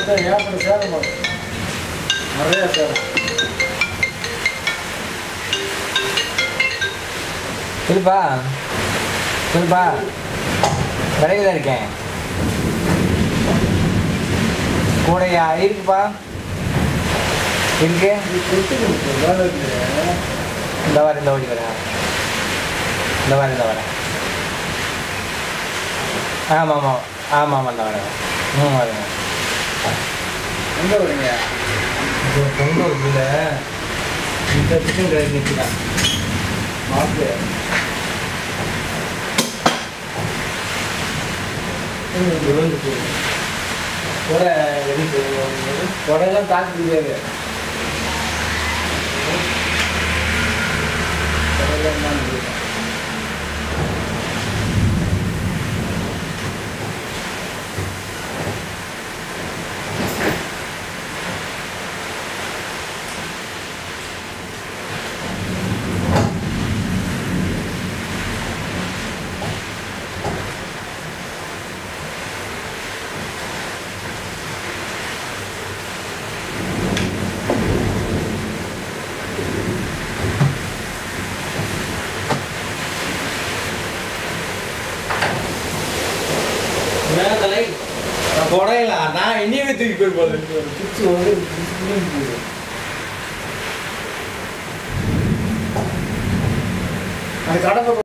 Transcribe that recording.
சேதம் ஏற்பட சேதம் வரும். நிறைய சேதம் சொல்லுப்பா சொல்லுப்பா கடையில் தான் இருக்கேன் கூடையா இருக்குப்பா இருக்கு இது கொடுத்து வேலை இருக்கு இந்த வாரம் இந்த ஓடி வரேன் இந்த வாரம் இந்த வரேன் ஆமாம் ஆமாம் ஆமாம் ஆமாம் இந்த வரேன் ம் வரேங்க எங்கே வரீங்க இப்போ பொங்கல் இல்லை இந்த சிக்கன் கறி நிற்கிறான் மாப்பிள்ளை கூடை ரெடி செய்யும்போது உடையெல்லாம் தாக்க முடியாது உடையெல்லாம் தான் முடியும். மேலே குடையலாம் நான் இனிமே தூக்கி போய் போகிறேன் ஒரு குச்சி வந்து குச்சி போயிடும். அது கடை பக்கம்